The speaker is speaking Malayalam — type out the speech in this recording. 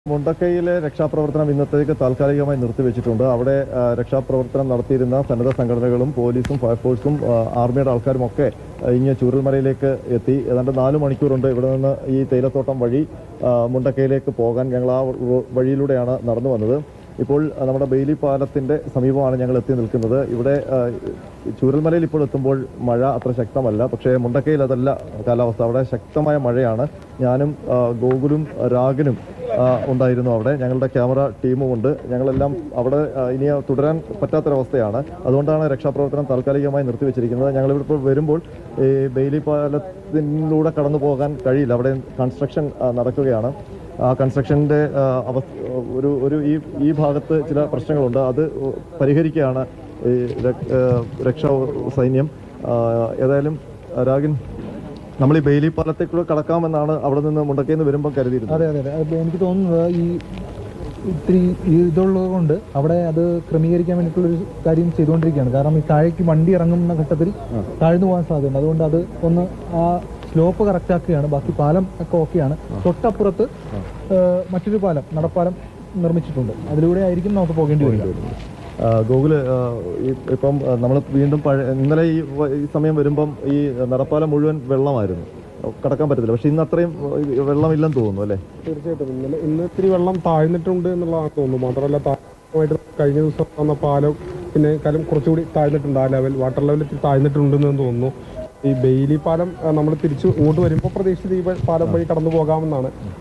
മുണ്ടക്കൈയിലെ രക്ഷാപ്രവർത്തനം ഇന്നത്തേക്ക് താൽക്കാലികമായി നിർത്തിവെച്ചിട്ടുണ്ട് അവിടെ ആ, രക്ഷാപ്രവർത്തനം നടത്തിയിരുന്ന സന്നദ്ധ സംഘടനകളും പോലീസും ഫയർഫോഴ്സും ആ, ആർമിയുടെ ആൾക്കാരും ഒക്കെ ആ, ഇങ്ങ് ചൂരൽമലയിലേക്ക് എത്തി ഏതാണ്ട് നാല് മണിക്കൂറുണ്ട് ഇവിടെ നിന്ന് ഈ തേയിലത്തോട്ടം വഴി ആ, മുണ്ടക്കൈയിലേക്ക് പോകാൻ ഞങ്ങൾ ആ വ- വഴിയിലൂടെയാണ് നടന്നു വന്നത് ഇപ്പോൾ ആ, നമ്മുടെ ബെയിലി പാലത്തിന്റെ സമീപമാണ് ഞങ്ങൾ എത്തി നിൽക്കുന്നത് ഇവിടെ ആ, ചൂരൽമലയിൽ ഇപ്പോൾ എത്തുമ്പോൾ മഴ അത്ര ശക്തമല്ല പക്ഷേ മുണ്ടക്കയിൽ അതല്ല കാലാവസ്ഥ അവിടെ ശക്തമായ മഴയാണ് ഞാനും ആ, ഗോകുലും രാഗനും ആ, ഉണ്ടായിരുന്നു അവിടെ ഞങ്ങളുടെ ക്യാമറ ടീമും ഉണ്ട് ഞങ്ങളെല്ലാം അവിടെ ആ, ഇനി തുടരാൻ പറ്റാത്തൊരവസ്ഥയാണ് അതുകൊണ്ടാണ് രക്ഷാപ്രവർത്തനം താൽക്കാലികമായി നിർത്തിവെച്ചിരിക്കുന്നത് ഞങ്ങൾ ഇപ്പോൾ വരുമ്പോൾ ഈ ബെയിലി പാലത്തിലൂടെ കടന്നു പോകാൻ കഴിയില്ല അവിടെ കൺസ്ട്രക്ഷൻ ആ, നടക്കുകയാണ് ആ കൺസ്ട്രക്ഷന്റെ ആ, അവസ്ഥ ഒരു ഒരു ഈ ഈ ഭാഗത്ത് ചില പ്രശ്നങ്ങളുണ്ട് അത് പരിഹരിക്കുകയാണ് ഈ രക്- ആ, രക്ഷാ സൈന്യം ആ, ഏതായാലും രാഗിൻ നമ്മൾ ഈ ബെയിലി പാലത്തേക്കൂടെ കടക്കാമെന്നാണ് അവിടെ നിന്ന് മുണ്ടക്കയിൽ നിന്ന് വരുമ്പോൾ കരുതിയിരുന്നത് അതെ അതെ അതെ അത് എനിക്ക് തോന്നുന്നത് ഈ ഇത്തിരി ഈ ഇതുള്ളത് കൊണ്ട് അവിടെ അത് ക്രമീകരിക്കാൻ വേണ്ടിയിട്ടുള്ളൊരു കാര്യം ചെയ്തുകൊണ്ടിരിക്കുകയാണ് കാരണം ഈ താഴേക്ക് വണ്ടി ഇറങ്ങുന്ന ഘട്ടത്തിൽ താഴ്ന്നു പോകാൻ സാധ്യതയുണ്ട് അതുകൊണ്ട് അത് ഒന്ന് ആ സ്ലോപ്പ് കറക്റ്റ് ആക്കുകയാണ് ബാക്കി പാലം ഒക്കെ ഓക്കെയാണ് തൊട്ടപ്പുറത്ത് ഏഹ്, മറ്റൊരു പാലം നടപ്പാലം നിർമ്മിച്ചിട്ടുണ്ട് അതിലൂടെ ആയിരിക്കും നമുക്ക് പോകേണ്ടി വരിക ആ, ഗോകുല് ആ, ഈ- ഇപ്പം നമ്മൾ വീണ്ടും പഴയ ഇന്നലെ ഈ വ- ഈ സമയം വരുമ്പം ഈ നടപ്പാലം മുഴുവൻ വെള്ളമായിരുന്നു കടക്കാൻ പറ്റത്തില്ല പക്ഷെ ഇന്ന് അത്രയും ആ, വെള്ളമില്ലെന്ന് തോന്നുന്നു അല്ലേ തീർച്ചയായിട്ടും ഇന്നലെ ഇന്ന് ഇത്തിരി വെള്ളം താഴ്ന്നിട്ടുണ്ട് എന്നുള്ളതാണ് തോന്നുന്നു മാത്രമല്ല താഴ്മായിട്ട് കഴിഞ്ഞ ദിവസം വന്ന പാലം പിന്നെ കാലം കുറച്ചുകൂടി താഴ്ന്നിട്ടുണ്ട് ആ ലെവൽ വാട്ടർ ലെവൽ ഇത്തിരി താഴ്ന്നിട്ടുണ്ടെന്ന് തോന്നുന്നു ഈ ബെയിലി പാലം നമ്മൾ തിരിച്ചു ഇങ്ങോട്ട് വരുമ്പോൾ പ്രതീക്ഷിച്ചത് ഈ പാലം വഴി കടന്നു പോകാമെന്നാണ്